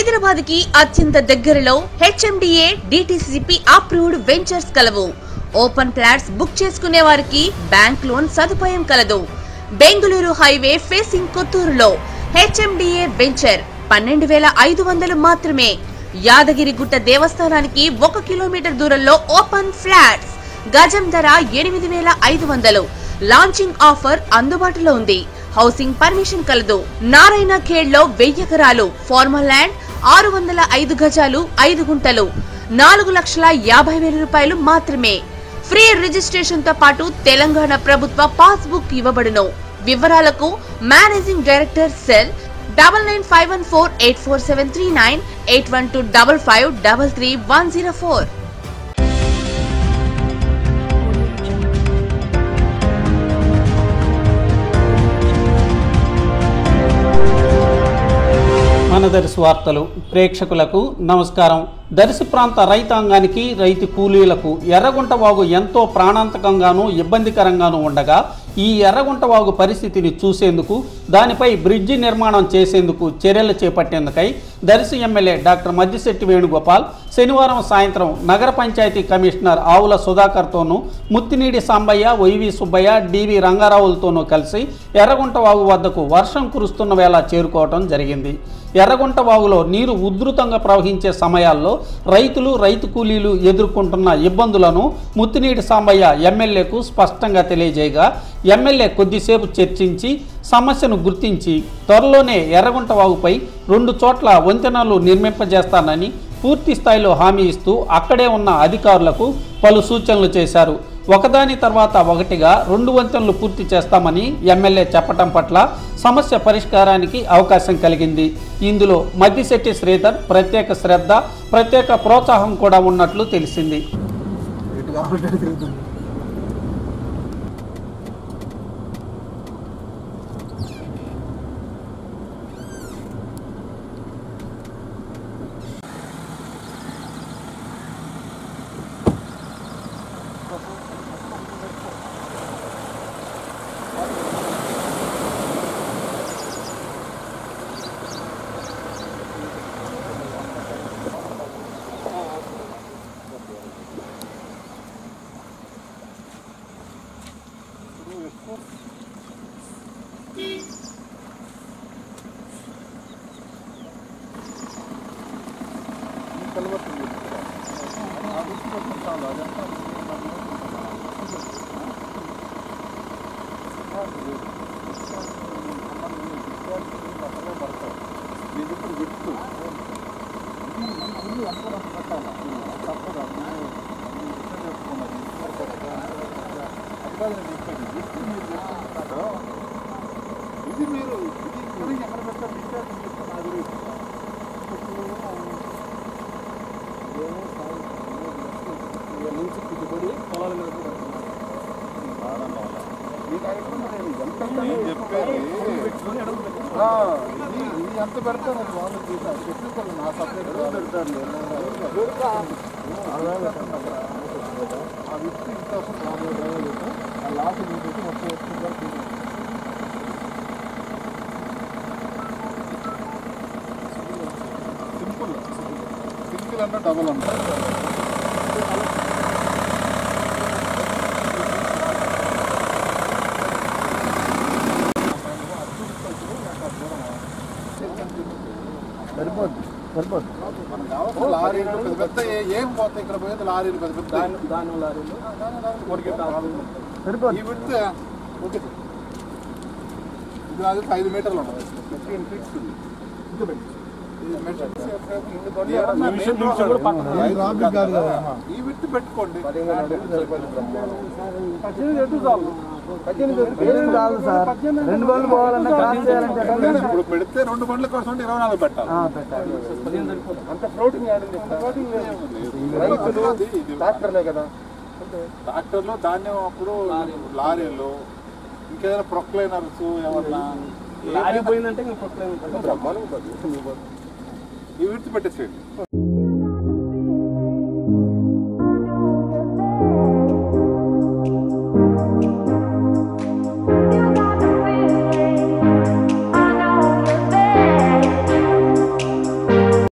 హైదరాబాద్ కి అత్యంత దగ్గరలో హెచ్ఎండిఏ డిటిసిపి అప్రూవ్డ్ వెంచర్స్ కలవు ఓపెన్ ఫ్లాట్స్ బుక్ చేసుకునే వారికి బ్యాంక్ లోన్ సదుపాయం కలదు బెంగళూరు హైవే ఫేసింగ్ కొత్తూరులో హెచ్ఎండిఏ వెంచర్ పన్నెండు వేల ఐదు వందలు మాత్రమే యాదగిరిగుట్ట దేవస్థానానికి ఒక కిలోమీటర్ దూరంలో ఓపెన్ ఫ్లాట్స్ గజం ధర ఎనిమిది వేల ఐదు వందలు లాంచింగ్ ఆఫర్ అందుబాటులో ఉంది హౌసింగ్ పర్మిషన్ కలదు నారాయణ ఖేడ్ లో వెయ్యి ఎకరాలు ఫార్మల్ ల్యాండ్ ఆరు వందల ఐదు గజాలు ఐదు గుంటలు నాలుగు లక్షల యాభై వేల రూపాయలు మాత్రమే ఫ్రీ రిజిస్ట్రేషన్ తో పాటు తెలంగాణ ప్రభుత్వ పాస్బుక్ ఇవ్వబడును వివరాలకు managing director cell double nine five one four eight four seven three nine eight one two double five double three one zero four మన దర్శి వార్తలు ప్రేక్షకులకు నమస్కారం దర్శి ప్రాంత రైతాంగానికి రైతు కూలీలకు ఎర్రగుంట వాగు ఎంతో ప్రాణాంతకంగానూ ఇబ్బందికరంగానూ ఉండగా ఈ ఎర్రగుంట వాగు పరిస్థితిని చూసేందుకు దానిపై బ్రిడ్జి నిర్మాణం చేసేందుకు చర్యలు చేపట్టేందుకై దర్శి ఎమ్మెల్యే డాక్టర్ మద్దిశెట్టి వేణుగోపాల్ శనివారం సాయంత్రం నగర పంచాయతీ కమిషనర్ ఆవుల సుధాకర్తోనూ ముత్తినీడి సాంబయ్య వైవి సుబ్బయ్య డివి రంగారావులతోనూ కలిసి ఎర్రగుంట వాగు వద్దకు వర్షం కురుస్తున్న వేళ చేరుకోవటం జరిగింది ఎర్రగుంట వాగులో నీరు ఉధృతంగా ప్రవహించే సమయాల్లో రైతులు రైతు కూలీలు ఎదుర్కొంటున్న ఇబ్బందులను ముత్తినీటి సాంబయ్య ఎమ్మెల్యేకు స్పష్టంగా తెలియజేయగా ఎమ్మెల్యే కొద్దిసేపు చర్చించి సమస్యను గుర్తించి త్వరలోనే ఎర్రగుంట వాగుపై రెండు చోట్ల వంతెనలు నిర్మింపజేస్తానని పూర్తి స్థాయిలో హామీ ఇస్తూ అక్కడే ఉన్న అధికారులకు పలు సూచనలు చేశారు ఒకదాని తర్వాత ఒకటిగా రెండు వంతెనలు పూర్తి చేస్తామని ఎమ్మెల్యే చెప్పటం పట్ల సమస్య పరిష్కారానికి అవకాశం కలిగింది ఇందులో మద్దిశెట్టి శ్రీధర్ ప్రత్యేక శ్రద్ధ ప్రత్యేక ప్రోత్సాహం కూడా ఉన్నట్లు తెలిసింది ఇటు కాబట్టి అటు తిరుగుతుంది ఇది మీరు ఇది ఇక్కడ ఎక్కడ పెట్టారు డిశ్చార్జ్ చేస్తున్నారు అది నుంచి కుదిపడి పొలాల మీద కూడా మీకు ఆ ఇబ్బంది లేదు. ఎంత చెప్పేది ఆ, ఇది ఇది ఎంత పెడతారు అది వాళ్ళు చేశారు టెక్నికల్ నా సపరేట్ పెడతారు ఆ వ్యక్తి ఇంత ఆ లాస్ట్ మీకు మొత్తం వస్తుంది సింపుల్ సింగిల్ అంటే డబుల్ అంటే సరిపోద్ది సరిపోద్ది మనకు కావాల్సిన లారీలు పెద్ద పెద్ద ఏ- ఏం పోతాయి ఇక్కడ పోయేది లారీలు పెద్ద పెద్ద దాని లారీలు సరిపోద్ది ఈ విడితే ఓకే సార్ ఇది అది ఐదు మీటర్లు ఉంటుంది ఫిఫ్టీన్ ఫీట్స్ ఉంది ఇది పెట్టి ఈ విత్తు పెట్టుకోండి రెండు బండ్లు పోవాలన్నా క్రాస్ చేయాలంటే ఇప్పుడు పెడితే రెండు బండ్ల కోసం అంటే ఇరవై నాలుగు పెట్టాలి అంత ఫ్లోటింగ్ రైతులు ట్రాక్టర్లే కదా ట్రాక్టర్లు ధాన్యం అప్పుడు లారీలు ఇంకేదైనా ప్రొక్లైనర్స్ ఏమన్నా లారీ పోయిందంటే ఇంకా బ్రహ్మాండంగా ఉంటుంది. ఈ విడిచి పెట్టేసేయండి